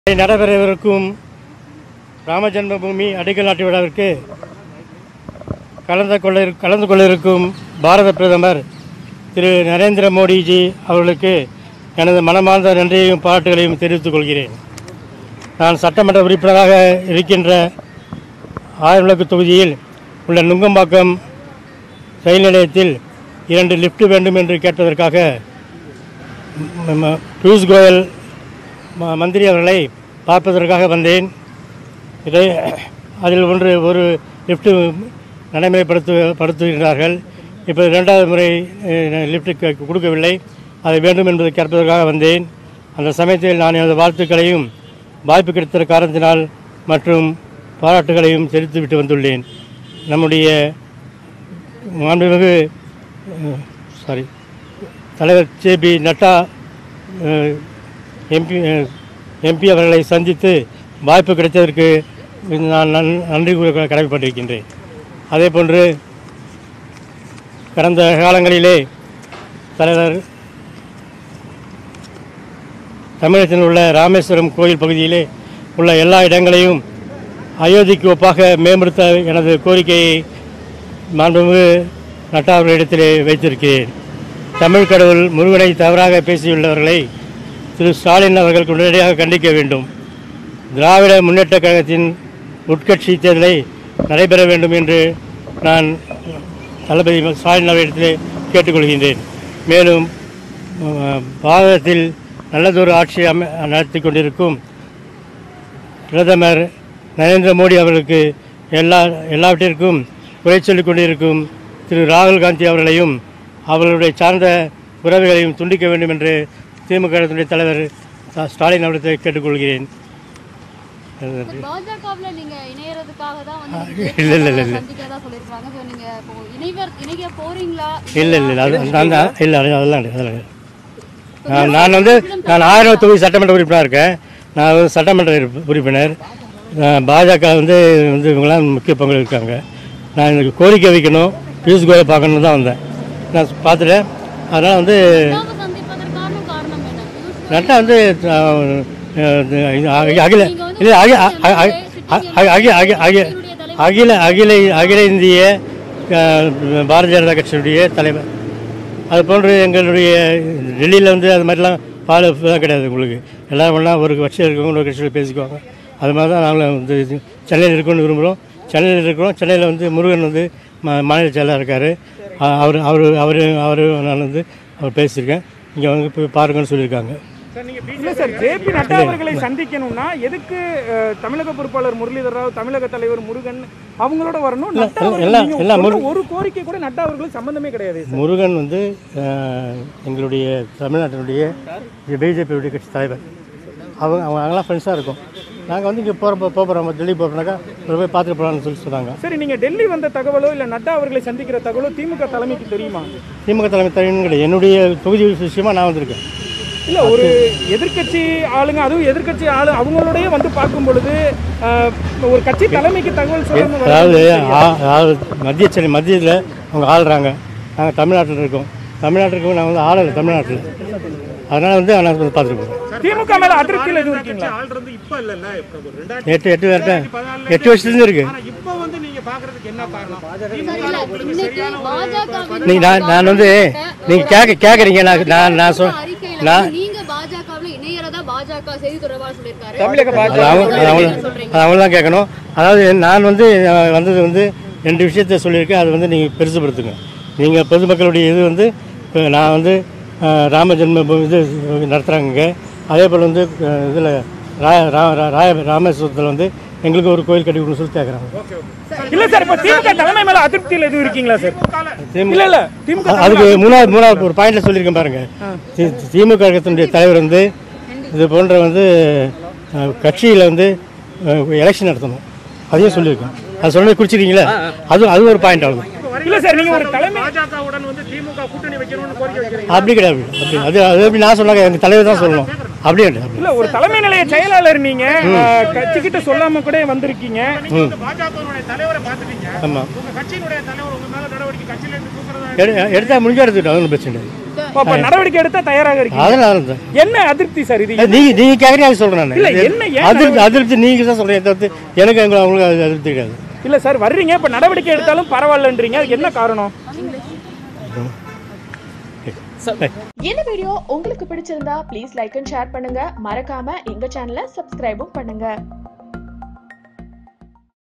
நடைபெறவிருக்கும் ராமஜென்மபூமி அடிக்கல் நாட்டு விழாவிற்கு கலந்து கொள்ள கலந்து கொள்ள இருக்கும் பாரத பிரதமர் திரு நரேந்திர மோடிஜி அவர்களுக்கு எனது மனமார்ந்த நன்றியையும் பாராட்டுகளையும் தெரிவித்துக் கொள்கிறேன் நான் சட்டமன்ற உறுப்பினராக இருக்கின்ற ஆயிரவிளக்கு தொகுதியில் உள்ள நுங்கம்பாக்கம் ரயில் நிலையத்தில் இரண்டு லிஃப்ட் வேண்டும் என்று கேட்பதற்காக ம- ம- பியூஷ் கோயல் ம- மந்திரி அவர்களை பார்ப்பதற்காக வந்தேன் இதை அதில் ஒன்று ஒரு லிஃப்ட் நடைமுறைப்படுத்து படுத்துகின்றார்கள் இப்போ இரண்டாவது முறை லிஃப்ட் கொடுக்கவில்லை அதை வேண்டும் என்பதை கேட்பதற்காக வந்தேன் அந்த சமயத்தில் நான் எனது வாழ்த்துக்களையும் வாய்ப்பு கிடைத்த காரணத்தினால் மற்றும் பாராட்டுகளையும் தெரிவித்துவிட்டு வந்துள்ளேன் நம்முடைய மாண்புமிகு சாரி தலைவர் ஜேபி நட்டா எம்பி எம்பி அவர்களை சந்தித்து வாய்ப்பு கிடைத்ததற்கு நான் நன் நன்றி கூற கடமைப்பட்டிருக்கின்றேன் அதே போன்று கடந்த காலங்களிலே தலைவர் தமிழகத்தில் உள்ள ராமேஸ்வரம் கோயில் பகுதியிலே உள்ள எல்லா இடங்களையும் அயோத்திக்கு ஒப்பாக மேம்படுத்த எனது கோரிக்கையை மாண்புமிகு நட்டா அவர்களிடத்திலே வைத்திருக்கிறேன் தமிழ் கடவுள் முருகனை தவறாக பேசியுள்ளவர்களை திரு ஸ்டாலின் அவர்கள் உடனடியாக கண்டிக்க வேண்டும் திராவிட முன்னேற்றக் கழகத்தின் உட்கட்சி தேர்தலை நடைபெற வேண்டும் என்று நான் தளபதி ஸ்டாலின் அவர்களிடத்திலே கேட்டுக்கொள்கின்றேன் மேலும் அஹ், பாரதத்தில் நல்லதொரு ஆட்சி அமை நடத்தி கொண்டிருக்கும் பிரதமர் நரேந்திர மோடி அவர்களுக்கு எல்லா எல்லாவற்றிற்கும் குறை சொல்லிக் கொண்டிருக்கும் திரு ராகுல் காந்தி அவர்களையும் அவர்களுடைய சார்ந்த உறவுகளையும் துண்டிக்க வேண்டும் என்று திமுக த்தினுடைய தலைவர் ஸ்டா- ஸ்டாலின் அவர்களை கேட்டுக்கொள்கிறேன் பாஜகவுல நீங்க இணையறதுக்காக தான் வந்து இல்ல, இல்ல, இல்ல, இல்ல. சந்திக்கிறதா சொல்லிருக்காங்க So, நீங்க இப்போ இணைவர் இணைய போறீங்களா இல்லை இல்லை இல்லை அது அந்த அந்த இல்லை அது- அதெல்லாம் இல்லை அதெல்லாம் இல்லை நான் நான் வந்து நான் ஆயிரம் தொகுதி சட்டமன்ற உறுப்பினராக இருக்கேன் நான் வந்து சட்டமன்ற உறுப்பி- உறுப்பினர் நான் பாஜக வந்து வந்து இவங்களாம் முக்கிய பங்கு இருக்காங்க நான் எனக்கு கோரிக்கை வைக்கணும் பியூஷ் கோயலை பார்க்கணுன்னு தான் வந்தேன் நான் பார்த்துட்டேன் அதனால் வந்து நட்டாவை சந்திப்பதற்கான காரணம் என்ன பியூஷ் நட்டா வந்து அஹ், அஹ், இது அகி- அகில இல்லை அகி அ- அ- அ- அ- அகி- அகி- அகி- அகில அகில அகில இந்திய அஹ், பாரதிய ஜனதா கட்சியுடைய தலைவர் அது போன்று எங்களுடைய டெல்லியில் வந்து அது மாதிரிலாம் பால் தான் கிடையாது உங்களுக்கு எல்லாம் ஒன்றா ஒரு கட்சியில் இருக்கவங்க ஒரு கட்சியில் பேசிக்குவாங்க அது மாதிரி தான் நாங்களும் வந்து இது சென்னையில் இருக்கணும்னு விரும்புகிறோம் சென்னையில் இருக்கிறோம் சென்னையில் வந்து முருகன் வந்து மா- மாநில செயலாளர் இருக்கார் அவர் அவர் அவர் அவர் நான் வந்து அவர் பேசியிருக்கேன் இங்கே வந்து போய் பாருங்கன்னு சொல்லியிருக்காங்க இல்ல சார் ஜேபி நட்டா அவர்களை சந்திக்கணும்னா எதுக்கு அஹ், தமிழக பொறுப்பாளர் முரளிதர் ராவ் தமிழக தலைவர் முருகன் அவங்களோட வரணும் நட்டா அவர்கள் எல்லாம் நீங்க எல்லாம் சொல்ற ஒரு கோரிக்கை கூட நட்டா அவர்களுக்கு சம்பந்தமே கிடையாது சார் முருகன் வந்து அஹ், எங்களுடைய தமிழ்நாட்டினுடைய பிஜேபியுடைய கட்சி தலைவர் அவங்க அவங்க அங்கெல்லாம் ஃப்ரெண்ட்ஸாக இருக்கும் நாங்கள் வந்து இங்கே போகிறப்ப போகிறோம் டெல்லி போகிறோம்னாக்கா ஒரு போய் பார்த்துட்டு போகலான்னு சொல்லி சொன்னாங்க சரி நீங்க டெல்லி வந்த தகவலோ இல்ல நட்டா அவர்களை சந்திக்கிற தகவலோ திமுக தலைமைக்கு தெரியுமா திமுக தலைமை தலைவன் கிடையாது என்னுடைய தொகுதி விஷயமா நான் வந்திருக்கேன் இல்ல ஒரு எதிர்க்கட்சி ஆளுங்க அதுவும் எதிர்க்கட்சி ஆளு அவங்களோடய வந்து பார்க்கும் பொழுது அஹ், ஒரு கட்சி தலைமைக்கு தகவல் சொல்லணும் அதாவது ஆ- அதாவது மத்திய சென்னை மத்தியத்தில் அவங்க ஆள்றாங்க நாங்கள் தமிழ்நாட்டில் இருக்கோம் தமிழ்நாட்டுக்கு நான் வந்து ஆளலை தமிழ்நாட்டில் அதனால் வந்து நான் வந்து பார்த்துட்டு போகிறேன் திமுக மேல அதிருப்தியில் எதுவும் இருக்கீங்களா ஆள்றது இப்ப இல்லல்ல இப்ப ஒரு ரெண்டாயிரத்தி எட்டு எட்டு வருஷம் எட்டு வருஷத்துலேருந்து இருக்குது ஆனா இப்ப வந்து நீங்க பாக்குறதுக்கு என்ன காரணம் இல்ல, இன்னைக்கு பாஜக நீ நான் நான் வந்து நீங்கள் கேட்க கேட்குறீங்க நான் நான் நான் சொல் அறிக்கையில நான் வந்து நீங்க பாஜகவுல இணையறதா பாஜக செய்தி தொடர்பாளர் சொல்லியிருக்காரு அது அவங்க அது அவங்க அது அவங்க தான் கேட்கணும் அதாவது நான் வந்து அஹ், வந்தது வந்து ரெண்டு விஷயத்த சொல்லியிருக்கேன் அது வந்து நீங்கள் பெருசுப்படுத்துங்க நீங்கள் பொதுமக்களுடைய இது வந்து இப்ப நான் வந்து அஹ், ராம ஜென்ம பூமி இது நடத்துகிறாங்க அதே போல் வந்து இதில் ராய ரா- ரா- ராய ராமேஸ்வரத்தில் வந்து எங்களுக்கு ஒரு கோயில் கட்டி கொடுன்னு சொல்லி கேட்குறாங்க இல்ல சார் இப்ப திமுக தலைமை மேல அதிருப்தியில் எதுவும் இருக்கீங்களா சார் இல்ல இல்ல திமுக அ- அதுக்கு மூணாவது மூணாவது ஒரு பாயிண்ட்ல சொல்லியிருக்கேன் பாருங்க தி- திமுக கழகத்தினுடைய தலைவர் வந்து இது போன்ற வந்து அஹ், கட்சியில வந்து எலெக்ஷன் நடத்தணும் அதையும் சொல்லியிருக்கேன் அது சொன்னது குறிச்சிருக்கீங்களா அது அது ஒரு பாயிண்ட் ஆகும் இல்ல சார் நீங்க ஒரு தலைமை பாஜகவுடன் வந்து திமுக கூட்டணி வைக்கணும்னு கோரிக்கை வைக்கிறீங்க அப்படி கிடையாது அப்படி அது அது எப்படி நான் சொன்னாங்க எங்கள் தலைவர் தான் சொல்லணும் அப்படி கிடையாது அப்படி இல்ல ஒரு தலைமை நிலைய செயலாளர் நீங்க அஹ், கட்சிக்கிட்ட சொல்லாம கூட வந்திருக்கீங்க நீங்க வந்து பாஜகவுடைய தலைவரை பாத்துட்டீங்க ஆமாம் உங்க கட்சியினுடைய தலைவர் உங்க மேல நடவடிக்கை கட்சியில இருந்து தூக்குறதா எடு எடுத்தால் முடிஞ்சா எடுத்துக்கிட்டோம் ஒன்றும் பிரச்சனை இல்லை அப்ப நடவடிக்கை எடுத்தா தயாராக இருக்கீங்க அதனால தான் என்ன அதிருப்தி சார் இது நீங்க நீங்க கேட்குறீங்க அது சொல்றேன் இல்ல, நான் என்ன ஏன் அதிருப்தி அதிருப்தி நீங்க தான் சொல்றீங்க தவிர்த்து எனக்கு எங்களுக்கு அவங்களுக்கு அது அதிருப்தி கிடையாது இல்ல சார் வர்றீங்க இப்ப நடவடிக்கை எடுத்தாலும் பரவாயில்லன்றீங்க அதுக்கு என்ன காரணம் இந்த வீடியோ உங்களுக்கு பிடிச்சிருந்தா ப்ளீஸ் லைக் அண்ட் ஷேர் பண்ணுங்க மறக்காம எங்க சேனலை சப்ஸ்கிரைபும் பண்ணுங்க